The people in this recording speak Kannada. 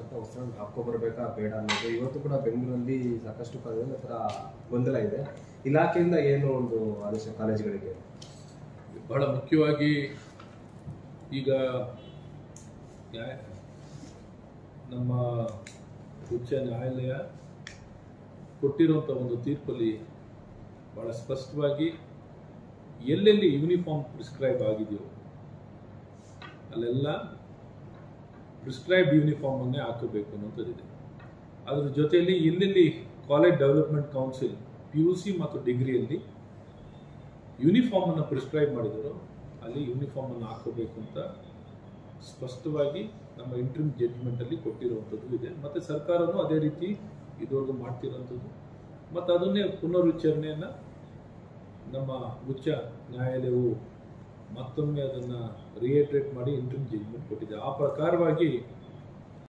ಅಂತ ಹೊಸದಾಗಿ ಹಾಕೊಂಡ್ಬರ್ಬೇಕಾ ಬೇಡ ಅನ್ನೋದು ಇವತ್ತು ಕೂಡ ಬೆಂಗಳೂರಲ್ಲಿ ಸಾಕಷ್ಟು ಕಾಲೇಜಲ್ಲಿ ಆ ಥರ ಗೊಂದಲ ಇದೆ ಇಲಾಖೆಯಿಂದ ಏನು ಒಂದು ಆದೇಶ ಕಾಲೇಜುಗಳಿಗೆ ಬಹಳ ಮುಖ್ಯವಾಗಿ ಈಗ ನ್ಯಾಯ ನಮ್ಮ ಉಚ್ಚ ನ್ಯಾಯಾಲಯ ಕೊಟ್ಟಿರುವಂಥ ಒಂದು ತೀರ್ಪಲ್ಲಿ ಬಹಳ ಸ್ಪಷ್ಟವಾಗಿ ಎಲ್ಲೆಲ್ಲಿ ಯೂನಿಫಾರ್ಮ್ ಪ್ರಿಸ್ಕ್ರೈಬ್ ಆಗಿದೆಯೋ ಅಲ್ಲೆಲ್ಲ ಪ್ರಿಸ್ಕ್ರೈಬ್ಡ್ ಯೂನಿಫಾರ್ಮನ್ನೇ ಹಾಕಬೇಕು ಅನ್ನೋಂಥದ್ದಿದೆ ಅದ್ರ ಜೊತೆಯಲ್ಲಿ ಎಲ್ಲೆಲ್ಲಿ college development council P U C ಮತ್ತು ಡಿಗ್ರಿಯಲ್ಲಿ ಯೂನಿಫಾರ್ಮ್ ಅನ್ನು ಪ್ರಿಸ್ಕ್ರೈಬ್ ಮಾಡಿದರು ಅಲ್ಲಿ ಯೂನಿಫಾರ್ಮ್ ಅನ್ನು ಹಾಕೋಬೇಕು ಅಂತ ಸ್ಪಷ್ಟವಾಗಿ ನಮ್ಮ ಇಂಟ್ರಿಮ್ ಜಡ್ಜ್ಮೆಂಟ್ ಅಲ್ಲಿ ಕೊಟ್ಟಿರುವಂಥದ್ದು ಇದೆ ಮತ್ತೆ ಸರ್ಕಾರನೂ ಅದೇ ರೀತಿ ಇದುವರೆಗೂ ಮಾಡ್ತಿರೋಂಥದ್ದು ಮತ್ತು ಅದನ್ನೇ ಪುನರುಚ್ಚಾರಣೆಯನ್ನ ನಮ್ಮ ಉಚ್ಚ ನ್ಯಾಯಾಲಯವು ಮತ್ತೊಮ್ಮೆ ಅದನ್ನ ರಿಯೇಟ್ರೇಟ್ ಮಾಡಿ ಇಂಟ್ರಿಮ್ ಜಡ್ಜ್ಮೆಂಟ್ ಕೊಟ್ಟಿದೆ ಆ ಪ್ರಕಾರವಾಗಿ